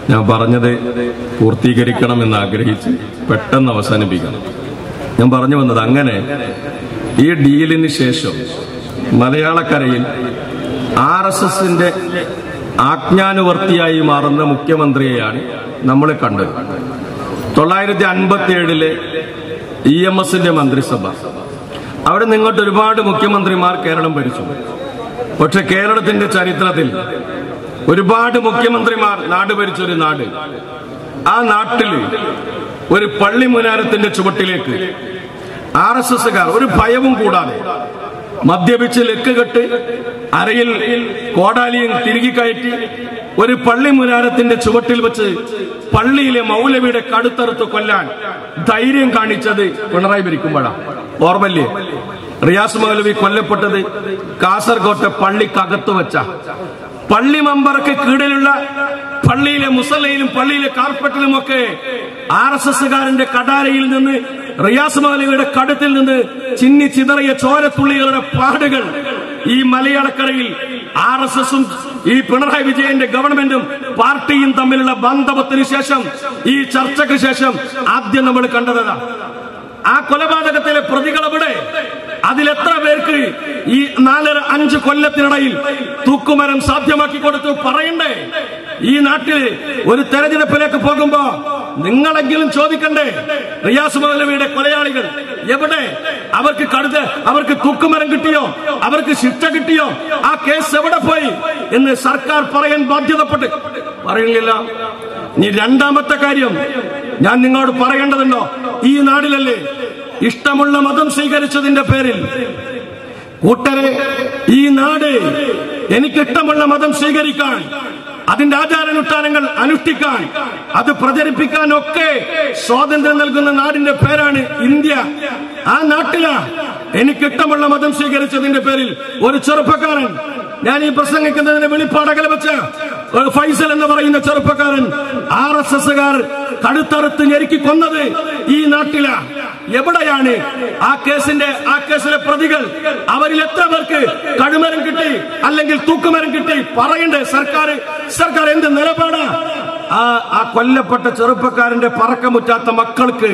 ഞാൻ പറഞ്ഞത് പൂർത്തീകരിക്കണമെന്ന് ആഗ്രഹിച്ച് പെട്ടെന്ന് അവസാനിപ്പിക്കണം ഞാൻ പറഞ്ഞു വന്നത് അങ്ങനെ ഈ ഡീലിന് ശേഷം മലയാളക്കരയിൽ ആർ എസ് എസിന്റെ ആജ്ഞാനുവർത്തിയായി മാറുന്ന മുഖ്യമന്ത്രിയെയാണ് നമ്മൾ കണ്ടത് തൊള്ളായിരത്തി അൻപത്തി ഏഴിലെ ഇ എം എസിന്റെ മന്ത്രിസഭ അവിടെ നിങ്ങോട്ട് ഒരുപാട് മുഖ്യമന്ത്രിമാർ കേരളം ഭരിച്ചു പക്ഷെ കേരളത്തിന്റെ ചരിത്രത്തിൽ ഒരുപാട് മുഖ്യമന്ത്രിമാർ നാട് ഭരിച്ച ഒരു നാട് ആ നാട്ടിൽ ഒരു പള്ളി മുനാരത്തിന്റെ ചുവട്ടിലേക്ക് ആർ എസ് എസുകാർ ഒരു ഭയവും കൂടാതെ മദ്യപിച്ച് ലെക്ക് കെട്ട് അരയിൽ കോടാലിയും തിരികെ കയറ്റി ഒരു പള്ളി മുനാരത്തിന്റെ ചുവട്ടിൽ വെച്ച് പള്ളിയിലെ മൗലവിയുടെ കടുത്തറുത്ത് കൊല്ലാൻ ധൈര്യം കാണിച്ചത് പിണറായി ഭരിക്കുമ്പോഴാണ് ഓർമ്മല്ലേ റിയാസ് മൗലവി കൊല്ലപ്പെട്ടത് കാസർകോട്ടെ പള്ളിക്കകത്ത് വെച്ച പള്ളി മെമ്പർക്ക് കീഴിലുള്ള പള്ളിയിലെ മുസല്ലയിലും പള്ളിയിലെ കാർപ്പറ്റിലും ഒക്കെ ആർ എസ് എസുകാരന്റെ കടാരയിൽ നിന്ന് റിയാസ് മൗലവിയുടെ കടുത്തിൽ നിന്ന് ചിന്നി ചിതറിയ ചോരത്തുള്ളികളുടെ പാടുകൾ ഈ മലയാളക്കരയിൽ ആർ എസ് എസും ഈ പിണറായി വിജയന്റെ ഗവൺമെന്റും പാർട്ടിയും തമ്മിലുള്ള ബന്ധത്തിന് ശേഷം ഈ ചർച്ചയ്ക്ക് ശേഷം ആദ്യം നമ്മൾ കണ്ടതാണ് ആ കൊലപാതകത്തിലെ പ്രതികൾ എവിടെ അതിലെത്ര പേർക്ക് ഈ നാലര അഞ്ച് കൊല്ലത്തിനിടയിൽ തൂക്കുമരം സാധ്യമാക്കി കൊടുത്തു പറയണ്ടേ ഈ നാട്ടിൽ ഒരു തെരഞ്ഞെടുപ്പിലേക്ക് പോകുമ്പോ നിങ്ങളെങ്കിലും ചോദിക്കണ്ടേ റിയാസ് മൗലവിയുടെ കൊലയാളികൾ എവിടെ അവർക്ക് കടുത്ത് അവർക്ക് തൂക്കുമരം കിട്ടിയോ അവർക്ക് ശിക്ഷ കിട്ടിയോ ആ കേസ് എവിടെ പോയി എന്ന് സർക്കാർ പറയാൻ ബാധ്യതപ്പെട്ട് പറയുന്നില്ല ഇനി രണ്ടാമത്തെ കാര്യം ഞാൻ നിങ്ങളോട് പറയേണ്ടതുണ്ടോ ഈ നാടിലല്ലേ ഇഷ്ടമുള്ള മതം സ്വീകരിച്ചതിന്റെ പേരിൽ കൂട്ടരെ ഈ നാട് എനിക്കിഷ്ടമുള്ള മതം സ്വീകരിക്കാൻ അതിന്റെ ആചാരാനുഷ്ഠാനങ്ങൾ അനുഷ്ഠിക്കാൻ അത് പ്രചരിപ്പിക്കാൻ ഒക്കെ സ്വാതന്ത്ര്യം നൽകുന്ന നാടിന്റെ പേരാണ് ഇന്ത്യ ആ നാട്ടിലാ എനിക്കിഷ്ടമുള്ള മതം സ്വീകരിച്ചതിന്റെ പേരിൽ ഒരു ചെറുപ്പക്കാരൻ ഞാൻ ഈ പ്രസംഗിക്കുന്നതിന് വെളിപ്പാടകല വെച്ച ഫൈസൽ എന്ന് പറയുന്ന ചെറുപ്പക്കാരൻ ആർ എസ് എസുകാർ കടുത്തറുത്ത് ഞെരുക്കി കൊന്നത് ഈ നാട്ടിലാ എവിടെയാണ് ആ കേസിന്റെ ആ കേസിലെ പ്രതികൾ അവരിൽ എത്ര പേർക്ക് കഴുമരം കിട്ടി അല്ലെങ്കിൽ തൂക്കുമരം കിട്ടി പറയണ്ടേ സർക്കാർ സർക്കാർ എന്ത് നിലപാടാ ആ ആ കൊല്ലപ്പെട്ട ചെറുപ്പക്കാരന്റെ പറക്കമുറ്റാത്ത മക്കൾക്ക്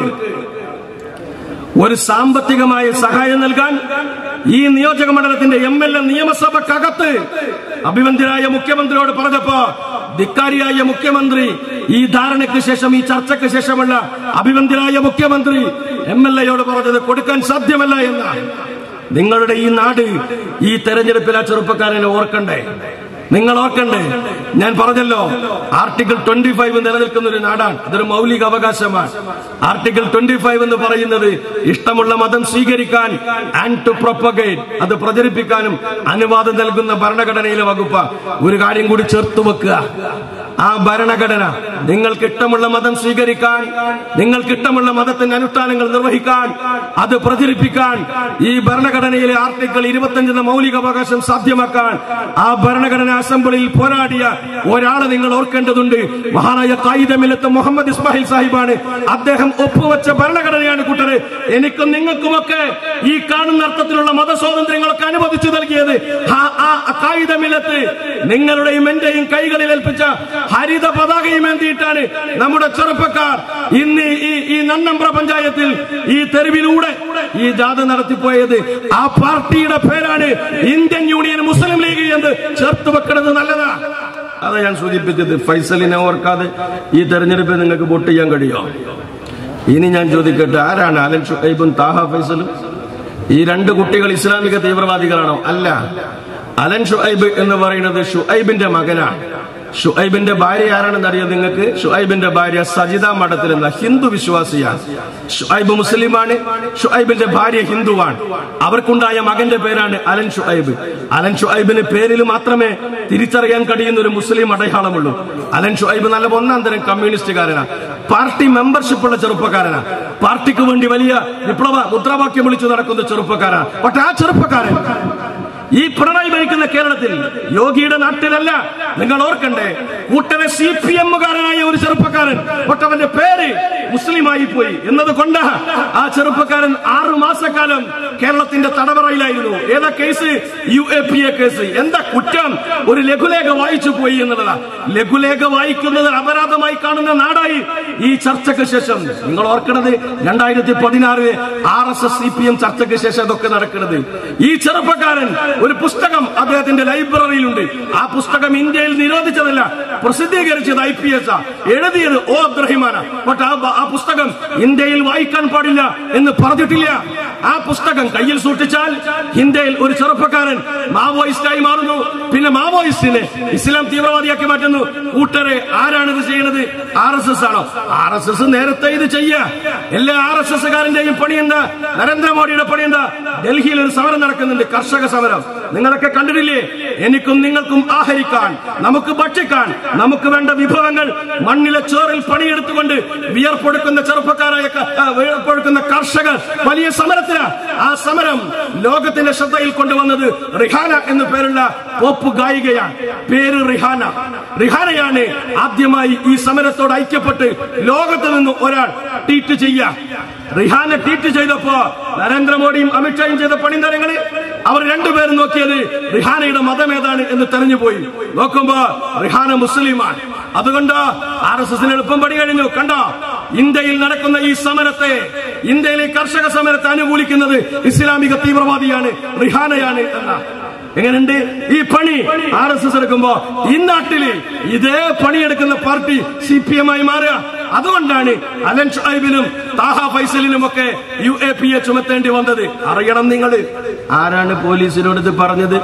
ഒരു സാമ്പത്തികമായ സഹായം നൽകാൻ ഈ നിയോജക മണ്ഡലത്തിന്റെ എം എൽ എ നിയമസഭക്കകത്ത് അഭിവന്ദ്യനായ മുഖ്യമന്ത്രിയോട് പറഞ്ഞപ്പോ ധിക്കാരിയായ മുഖ്യമന്ത്രി ഈ ധാരണയ്ക്ക് ശേഷം ഈ ചർച്ചയ്ക്ക് ശേഷമുള്ള അഭിവന്ദ്യനായ മുഖ്യമന്ത്രി എം എൽ എയോട് പറഞ്ഞത് കൊടുക്കാൻ സാധ്യമല്ല എന്ന നിങ്ങളുടെ ഈ നാട് ഈ തെരഞ്ഞെടുപ്പിൽ ആ ചെറുപ്പക്കാരനെ ഓർക്കണ്ടേ നിങ്ങൾ ഓർക്കണ്ടേ ഞാൻ പറഞ്ഞല്ലോ ആർട്ടിക്കിൾ ട്വന്റി ഫൈവ് നിലനിൽക്കുന്ന ഒരു നാടാണ് അതൊരു മൗലിക അവകാശമാണ് ആർട്ടിക്കിൾ ട്വന്റി ഫൈവ് എന്ന് പറയുന്നത് ഇഷ്ടമുള്ള മതം സ്വീകരിക്കാൻ ആൻഡ് ടു പ്രൊപ്പഗേറ്റ് അത് പ്രചരിപ്പിക്കാനും അനുവാദം നൽകുന്ന ഭരണഘടനയിലെ വകുപ്പ് ഒരു കാര്യം കൂടി ചേർത്ത് വെക്കുക ആ ഭരണഘടന നിങ്ങൾക്ക് ഇഷ്ടമുള്ള മതം സ്വീകരിക്കാൻ നിങ്ങൾക്ക് ഇഷ്ടമുള്ള മതത്തിന്റെ അനുഷ്ഠാനങ്ങൾ നിർവഹിക്കാൻ അത് പ്രചരിപ്പിക്കാൻ ഈ ഭരണഘടനയിലെ ആർട്ടിക്കിൾ ഇരുപത്തഞ്ച് എന്ന മൗലിക അവകാശം സാധ്യമാക്കാൻ ആ ഭരണഘടന അസംബ്ലിയിൽ പോരാടിയ ഒരാളെ നിങ്ങൾ ഓർക്കേണ്ടതുണ്ട് മഹാനായ കായികമില്ലത്ത് മുഹമ്മദ് ഇസ്മാഹിൽ സാഹിബാണ് അദ്ദേഹം ഒപ്പുവെച്ച ഭരണഘടനയാണ് കൂട്ടരെ എനിക്കും നിങ്ങൾക്കുമൊക്കെ ഈ കാണുന്ന അർത്ഥത്തിലുള്ള മതസ്വാതന്ത്ര്യങ്ങളൊക്കെ അനുവദിച്ചു നൽകിയത് ആ കായികമില്ലത്ത് നിങ്ങളുടെയും എന്റെയും കൈകളിൽ ഏൽപ്പിച്ച ഹരിത പതാകയും എന്തിയിട്ടാണ് നമ്മുടെ ചെറുപ്പക്കാർ ഇന്ന് ഈ ഈ നന്നമ്പ്ര പഞ്ചായത്തിൽ ഈ തെരുവിലൂടെ ഈ ജാഥ നടത്തിപ്പോയത് ആ പാർട്ടിയുടെ പേരാണ് ഇന്ത്യൻ യൂണിയൻ മുസ്ലിം ലീഗ് എന്ന് ചേർത്ത് വെക്കുന്നത് നല്ലതാ അതാ ഞാൻ സൂചിപ്പിച്ചത് ഫൈസലിനെ ഓർക്കാതെ ഈ തെരഞ്ഞെടുപ്പിൽ നിങ്ങൾക്ക് വോട്ട് ചെയ്യാൻ കഴിയോ ഇനി ഞാൻ ചോദിക്കട്ടെ ആരാണ് അലൻ ഷുഹൈബും താഹ ഫൈസലും ഈ രണ്ട് കുട്ടികൾ ഇസ്ലാമിക തീവ്രവാദികളാണോ അല്ല അലൻ ഷുഹൈബ് എന്ന് പറയുന്നത് ഷുഹൈബിന്റെ മകനാണ് ഷുഐബിന്റെ ഭാര്യ ആരാണെന്ന് അറിയാം നിങ്ങൾക്ക് ഷുഐബിന്റെ ഭാര്യ സജിത മഠത്തിൽ എന്ന ഹിന്ദു വിശ്വാസിയാണ് ഷുഐബ് മുസ്ലിമാണ് ഷുഐബിന്റെ ഭാര്യ ഹിന്ദുവാണ് അവർക്കുണ്ടായ മകന്റെ പേരാണ് അലൻ ഷുഐബ് അലൻ ഷുഐബിന് പേരിൽ മാത്രമേ തിരിച്ചറിയാൻ കഴിയുന്ന ഒരു മുസ്ലിം അടയാളമുള്ളൂ അലൻ ഷുഐബ് നല്ല ഒന്നാം തരം കമ്മ്യൂണിസ്റ്റുകാരനാണ് പാർട്ടി മെമ്പർഷിപ്പ് ഉള്ള ചെറുപ്പക്കാരനാണ് പാർട്ടിക്ക് വേണ്ടി വലിയ വിപ്ലവ മുദ്രാവാക്യം വിളിച്ചു നടക്കുന്ന ചെറുപ്പക്കാരാണ് പക്ഷെ ആ ചെറുപ്പക്കാരൻ ഈ പിണറായി ഭരിക്കുന്ന കേരളത്തിൽ യോഗിയുടെ നാട്ടിലല്ല നിങ്ങൾ ഓർക്കണ്ടേ കൂട്ടരെ സി പി എമ്മുകാരനായ ഒരു ചെറുപ്പക്കാരൻ ഒട്ടവന്റെ പേര് മുസ്ലിമായി പോയി എന്നതുകൊണ്ട് ആ ചെറുപ്പക്കാരൻ ആറു മാസക്കാലം കേരളത്തിന്റെ തടവറയിലായിരുന്നു ഏതാ case U A P A case എന്താ കുറ്റം ഒരു ലഘുലേഖ വായിച്ചു പോയി എന്നുള്ളതാ ലഘുലേഖ വായിക്കുന്നത് അപരാധമായി കാണുന്ന നാടായി ഈ ചർച്ചയ്ക്ക് ശേഷം നിങ്ങൾ ഓർക്കണത് രണ്ടായിരത്തി പതിനാറ് R S S C P M ചർച്ചയ്ക്ക് ശേഷം അതൊക്കെ നടക്കുന്നത് ഈ ചെറുപ്പക്കാരൻ ഒരു പുസ്തകം അദ്ദേഹത്തിന്റെ ലൈബ്രറിയിലുണ്ട് ആ പുസ്തകം ഇന്ത്യയിൽ നിരോധിച്ചതല്ല പ്രസിദ്ധീകരിച്ചത് ഐ പി എസ് എഴുതിയത് ഓ അബ്ദുറഹിമാന ബട്ട് ആ ആ പുസ്തകം ഇന്ത്യയിൽ വായിക്കാൻ പാടില്ല എന്ന് പറഞ്ഞിട്ടില്ല ആ പുസ്തകം കയ്യിൽ സൂക്ഷിച്ചാൽ ഇന്ത്യയിൽ ഒരു ചെറുപ്പക്കാരൻ മാവോയിസ്റ്റായി മാറുന്നു പിന്നെ മാവോയിസ്റ്റിനെ ഇസ്ലാം തീവ്രവാദിയാക്കി മാറ്റുന്നു കൂട്ടരെ ആരാണ് ഇത് ചെയ്യുന്നത് ആർ എസ് എസ് ആണോ ആർ എസ് എസ് നേരത്തെ ഇത് ചെയ്യ എല്ലാ ആർ എസ് എസ്സുകാരന്റെയും പണി എന്താ നരേന്ദ്രമോദിയുടെ പണി എന്താ ഡൽഹിയിൽ ഒരു സമരം നടക്കുന്നുണ്ട് കർഷക സമരം നിങ്ങളൊക്കെ കണ്ടിട്ടില്ലേ എനിക്കും നിങ്ങൾക്കും ആഹരിക്കാൻ നമുക്ക് ഭക്ഷിക്കാൻ നമുക്ക് വേണ്ട വിഭവങ്ങൾ മണ്ണിലെ ചോറിൽ പണിയെടുത്തുകൊണ്ട് വിയർപ്പൊടുക്കുന്ന ചെറുപ്പക്കാരായ ക- ആ, വിയർപ്പൊടുക്കുന്ന കർഷകർ വലിയ സമരത്തിലാണ് ആ സമരം ലോകത്തിന്റെ ശ്രദ്ധയിൽ കൊണ്ടുവന്നത് റിഹാന എന്നു പേരുള്ള പോപ്പ് ഗായികയാണ് പേര് റിഹാന റിഹാനയാണ് ആദ്യമായി ഈ സമരത്തോട് ഐക്യപ്പെട്ട് ലോകത്ത് നിന്ന് ഒരാൾ ട്വീറ്റ് ചെയ്യാ റിഹാന ട്വീറ്റ് ചെയ്തപ്പോ നരേന്ദ്രമോദിയും അമിത്ഷായും ചെയ്ത പണി തരങ്ങള് അവർ രണ്ടുപേരും നോക്കിയത് റിഹാനയുടെ മതം ഏതാണ് എന്ന് തെരഞ്ഞുപോയി നോക്കുമ്പോ റിഹാന മുസ്ലിമാണ് അതുകൊണ്ട് ആർ എസ് എസിന് എളുപ്പം പണി കഴിഞ്ഞു കണ്ടോ ഇന്ത്യയിൽ നടക്കുന്ന ഈ സമരത്തെ ഇന്ത്യയിലെ കർഷക സമരത്തെ അനുകൂലിക്കുന്നത് ഇസ്ലാമിക തീവ്രവാദിയാണ് റിഹാനയാണ് എന്ന എങ്ങനെയുണ്ട് ഈ പണി ആർ എസ് എസ് എടുക്കുമ്പോ ഈ നാട്ടില് ഇതേ പണിയെടുക്കുന്ന പാർട്ടി സി പി എം ആയി മാറുക അതുകൊണ്ടാണ് അലൻ ഷുഐബിനും താഹ ഫൈസലിനും ഒക്കെ യു എ പി എ ചുമത്തേണ്ടി വന്നത് അറിയണം നിങ്ങൾ ആരാണ് പോലീസിനോട് ഇത് പറഞ്ഞത്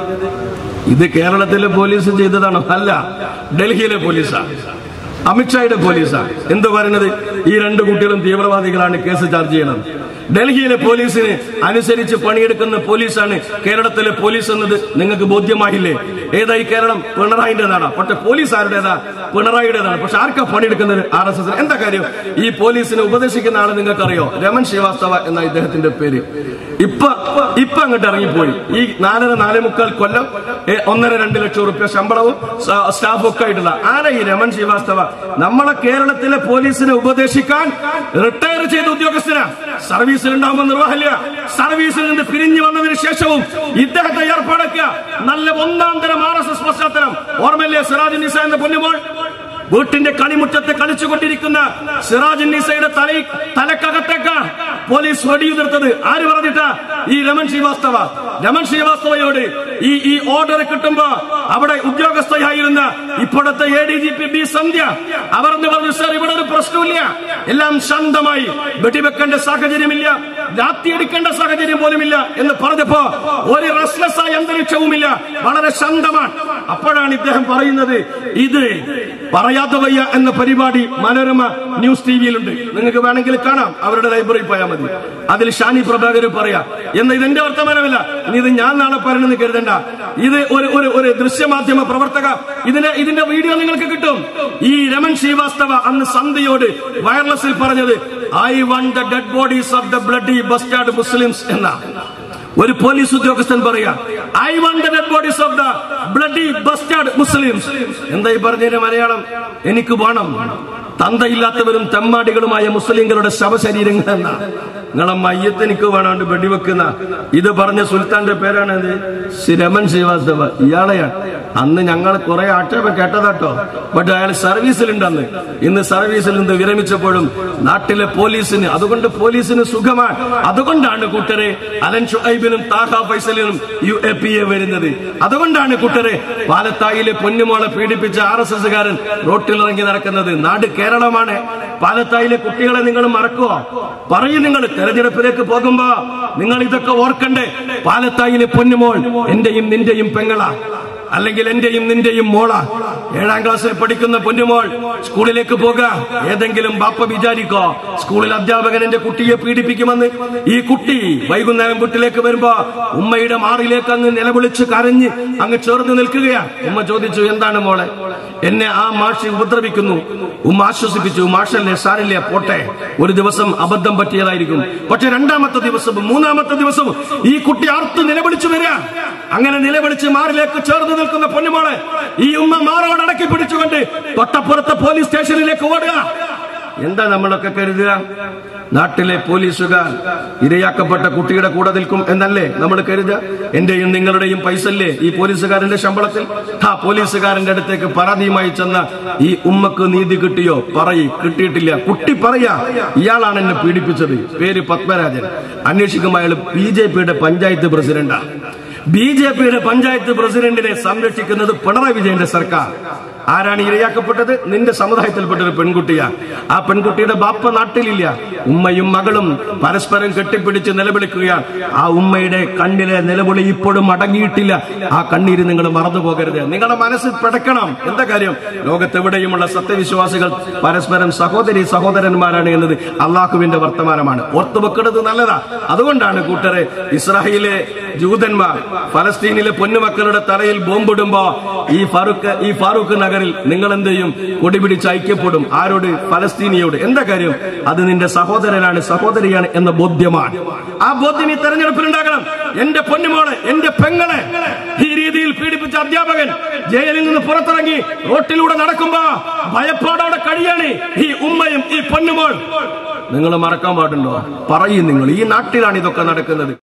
ഇത് കേരളത്തിലെ പോലീസ് ചെയ്തതാണോ അല്ല ഡൽഹിയിലെ പോലീസാ അമിത്ഷായുടെ പോലീസാ എന്ത് പറയുന്നത് ഈ രണ്ട് കുട്ടികളും തീവ്രവാദികളാണ് കേസ് ചാർജ് ചെയ്യണത് ഡൽഹിയിലെ പോലീസിന് അനുസരിച്ച് പണിയെടുക്കുന്ന പോലീസാണ് കേരളത്തിലെ പോലീസ് എന്നത് നിങ്ങൾക്ക് ബോധ്യമായില്ലേ ഏതായി കേരളം പിണറായിന്റേതാണ് പക്ഷെ പോലീസ് ആരുടേതാ പിണറായിയുടേതാണ് പക്ഷെ ആർക്കാ പണിയെടുക്കുന്നത് ആർ എസ് എസ് എന്താ കാര്യം ഈ പോലീസിനെ ഉപദേശിക്കുന്ന ആളെ നിങ്ങൾക്കറിയോ രമൺ ശ്രീവാസ്തവ എന്ന ഇദ്ദേഹത്തിന്റെ പേര് ഇപ്പൊ ഇപ്പൊ അങ്ങോട്ട് ഇറങ്ങിപ്പോയി ഈ നാലര നാലേ മുക്കാൽ കൊല്ലം ഏ, ഒന്നര രണ്ട് ലക്ഷം റുപ്യ ശമ്പളവും സ- സ്റ്റാഫും ഒക്കെ ആയിട്ടുള്ള ആരാ ഈ രമൺ ശ്രീവാസ്തവ നമ്മളെ കേരളത്തിലെ പോലീസിനെ ഉപദേശിക്കാൻ റിട്ടയർ ചെയ്ത ഉദ്യോഗസ്ഥനാ സർവീസിൽ ഉണ്ടാകുമ്പോൾ നിർവാഹമില്ല സർവീസിൽ നിന്ന് പിരിഞ്ഞു വന്നതിന് ശേഷവും ഇദ്ദേഹത്തെ ഏർപ്പാടാക്കുക നല്ല ഒന്നാം തരം ആർ എസ് എസ് പശ്ചാത്തലം ഓർമ്മയില്ലേ സിറാജ് നിസ എന്ന പൊന്നുമോൾ വീട്ടിന്റെ കളിമുറ്റത്ത് കളിച്ചുകൊണ്ടിരിക്കുന്ന സിറാജ് നിസയുടെ തല തലക്കകത്തേക്ക് പോലീസ് വെടിയുതിർത്തത് ആര് പറഞ്ഞിട്ടാ ഈ രമൺ ശ്രീവാസ്തവ രമൺ ശ്രീവാസ്തവയോട് ഈ ഈ ഓർഡർ കിട്ടുമ്പോ അവിടെ ഉദ്യോഗസ്ഥയായിരുന്ന ഇപ്പോഴത്തെ A D G P B Sandhya അവർ എന്ന് പറഞ്ഞു സാർ ഇവിടെ ഒരു പ്രശ്നമില്ല എല്ലാം ശാന്തമായി വെടിവെക്കേണ്ട സാഹചര്യമില്ല ലാത്തിയടിക്കേണ്ട സാഹചര്യം പോലുമില്ല എന്ന് പറഞ്ഞപ്പോ ഒരു റെസ്ലെസ് ആയ അന്തരീക്ഷവുമില്ല വളരെ ശാന്തമാണ് അപ്പോഴാണ് ഇദ്ദേഹം പറയുന്നത് ഇത് പറയാതെ വയ്യ എന്ന പരിപാടി മനോരമ ന്യൂസ് ടി വിയിലുണ്ട് നിങ്ങൾക്ക് വേണമെങ്കിൽ കാണാം അവരുടെ ലൈബ്രറിയിൽ പോയാൽ മതി അതിൽ ഷാനി പ്രഭാകർ പറയാ എന്ന് ഇതെന്റെ വർത്തമാനമല്ല ഇനി ഇത് ഞാൻ നാളെ പറയണമെന്ന് കരുതണ്ട ഇത് ഒരു ഒരു ഒരു ദൃശ്യമാധ്യമ പ്രവർത്തക ഇതിന്റെ ഇതിന്റെ വീഡിയോ നിങ്ങൾക്ക് കിട്ടും ഈ രമൺ ശ്രീവാസ്തവ അന്ന് സന്ധ്യയോട് വയർലെസ്സിൽ പറഞ്ഞത് I want the dead bodies of the bloody bastard Muslims എന്ന ഒരു പോലീസ് ഉദ്യോഗസ്ഥൻ പറയാ I want dead bodies of the bloody bastard Muslims എന്താ ഈ പറഞ്ഞതിന്റെ മലയാളം എനിക്ക് വേണം തന്തയില്ലാത്തവരും തെമ്മാടികളുമായ മുസ്ലിങ്ങളുടെ ശവശരീരങ്ങൾ എന്ന നിങ്ങളെ മയ്യത്ത് എനിക്ക് വേണോണ്ട് വെടിവെക്കുന്ന ഇത് പറഞ്ഞ സുൽത്താന്റെ പേരാണ് ഇത് രമൺ ശ്രീവാസ്തവ ഇയാളെയാണ് അന്ന് ഞങ്ങൾ കുറെ ആക്ഷേപം കേട്ടതാട്ടോ ബട്ട് അയാൾ സർവീസിലുണ്ട് അന്ന് ഇന്ന് സർവീസിൽ നിന്ന് വിരമിച്ചപ്പോഴും നാട്ടിലെ പോലീസിന് അതുകൊണ്ട് പോലീസിന് സുഖമാണ് അതുകൊണ്ടാണ് കൂട്ടരെ അലൻ ഷുഐബിനും താഹ ഫൈസലിനും യു എ പി എ വരുന്നത് അതുകൊണ്ടാണ് കൂട്ടരെ പാലത്തായിലെ പൊന്നുമോളെ പീഡിപ്പിച്ച ആർ എസ് എസ്സുകാരൻ റോട്ടിലിറങ്ങി നടക്കുന്നത് നാട് കേരളമാണ് പാലത്തായിലെ കുട്ടികളെ നിങ്ങൾ മറക്കുവോ പറയും നിങ്ങൾ തെരഞ്ഞെടുപ്പിലേക്ക് പോകുമ്പോ നിങ്ങൾ ഇതൊക്കെ ഓർക്കണ്ടേ പാലത്തായിലെ പൊന്നുമോൾ എന്റെയും നിന്റെയും പെങ്ങളാ അല്ലെങ്കിൽ എന്റെയും നിന്റെയും മോള ഏഴാം ക്ലാസ്സിൽ പഠിക്കുന്ന പൊന്നുമോൾ സ്കൂളിലേക്ക് പോകുക ഏതെങ്കിലും ബാപ്പ വിചാരിക്കോ സ്കൂളിൽ അധ്യാപകൻ എന്റെ കുട്ടിയെ പീഡിപ്പിക്കുമെന്ന് ഈ കുട്ടി വൈകുന്നേരം വീട്ടിലേക്ക് വരുമ്പോ ഉമ്മയുടെ മാറിലേക്ക് അങ്ങ് നിലവിളിച്ച് കരഞ്ഞ് അങ്ങ് ചേർന്ന് നിൽക്കുകയാ ഉമ്മ ചോദിച്ചു എന്താണ് മോളെ എന്നെ ആ മാഷി ഉപദ്രവിക്കുന്നു ഉമ്മ ആശ്വസിപ്പിച്ചു മാഷല്ലേ സാരില്ല പോട്ടെ ഒരു ദിവസം അബദ്ധം പറ്റിയതായിരിക്കും പക്ഷെ രണ്ടാമത്തെ ദിവസവും മൂന്നാമത്തെ ദിവസവും ഈ കുട്ടി ആർത്ത് നിലവിളിച്ചു വരിക അങ്ങനെ നിലവിളിച്ച് മാറിലേക്ക് ചേർന്ന് നിൽക്കുന്ന പൊന്നുമോളെ ഈ ഉമ്മ മാറോട് അടക്കി പിടിച്ചുകൊണ്ട് തൊട്ടപ്പുറത്തെ പോലീസ് സ്റ്റേഷനിലേക്ക് ഓടുക എന്താ നമ്മളൊക്കെ കരുതുക നാട്ടിലെ പോലീസുകാർ ഇരയാക്കപ്പെട്ട കുട്ടിയുടെ കൂടെ നിൽക്കും എന്നല്ലേ നമ്മൾ കരുതുക എന്റെയും നിങ്ങളുടെയും പൈസല്ലേ ഈ പോലീസുകാരന്റെ ശമ്പളത്തിൽ ആ പോലീസുകാരന്റെ അടുത്തേക്ക് പരാതിയുമായി ചെന്ന ഈ ഉമ്മക്ക് നീതി കിട്ടിയോ പറയ് കിട്ടിയിട്ടില്ല കുട്ടി പറയാ ഇയാളാണ് എന്നെ പീഡിപ്പിച്ചത് പേര് പത്മരാജൻ അന്വേഷിക്കുമ്പോൾ അയാൾ ബി ജെ പിയുടെ പഞ്ചായത്ത് പ്രസിഡന്റാണ് ബി ജെ പിയുടെ പഞ്ചായത്ത് പ്രസിഡന്റിനെ സംരക്ഷിക്കുന്നത് പിണറായി വിജയന്റെ സർക്കാർ ആരാണ് ഇരയാക്കപ്പെട്ടത് നിന്റെ സമുദായത്തിൽപ്പെട്ട ഒരു പെൺകുട്ടിയാ ആ പെൺകുട്ടിയുടെ ബാപ്പ നാട്ടിലില്ല ഉമ്മയും മകളും പരസ്പരം കെട്ടിപ്പിടിച്ച് നിലവിളിക്കുകയാണ് ആ ഉമ്മയുടെ കണ്ണിലെ നിലവിളി ഇപ്പോഴും അടങ്ങിയിട്ടില്ല ആ കണ്ണീര് നിങ്ങൾ മറന്നു പോകരുത് നിങ്ങളുടെ മനസ്സിൽ പിടക്കണം എന്താ കാര്യം ലോകത്തെവിടെയുമുള്ള സത്യവിശ്വാസികൾ പരസ്പരം സഹോദരി സഹോദരന്മാരാണ് എന്നത് അള്ളാഹുവിന്റെ വർത്തമാനമാണ് ഓർത്തുവെക്കുന്നത് നല്ലതാ അതുകൊണ്ടാണ് കൂട്ടരെ ഇസ്രായേലിലെ ജൂതന്മാർ ഫലസ്തീനിലെ പൊന്നുമക്കളുടെ തലയിൽ ബോംബിടുമ്പോ ഈ ഫാറൂഖ് ഈ ഫാറൂഖ് നഗറിൽ നിങ്ങൾ എന്ത് ചെയ്യും കൊടി പിടിച്ച് ഐക്യപ്പെടും ആരോട് ഫലസ്തീനിയോട് എന്താ കാര്യം അത് നിന്റെ സഹോദരനാണ് സഹോദരിയാണ് എന്ന ബോധ്യമാണ് ആ ബോധ്യം ഈ തെരഞ്ഞെടുപ്പിൽ ഉണ്ടാകണം എന്റെ പൊന്നുമോളെ എന്റെ പെങ്ങളെ ഈ രീതിയിൽ പീഡിപ്പിച്ച അധ്യാപകൻ ജയിലിൽ നിന്ന് പുറത്തിറങ്ങി റോട്ടിലൂടെ നടക്കുമ്പോ ഭയപ്പാടോടെ കഴിയാണ് ഈ ഉമ്മയും ഈ പൊന്നുമോൾ നിങ്ങൾ മറക്കാൻ പാടുണ്ടോ പറയും നിങ്ങൾ ഈ നാട്ടിലാണ് ഇതൊക്കെ നടക്കുന്നത്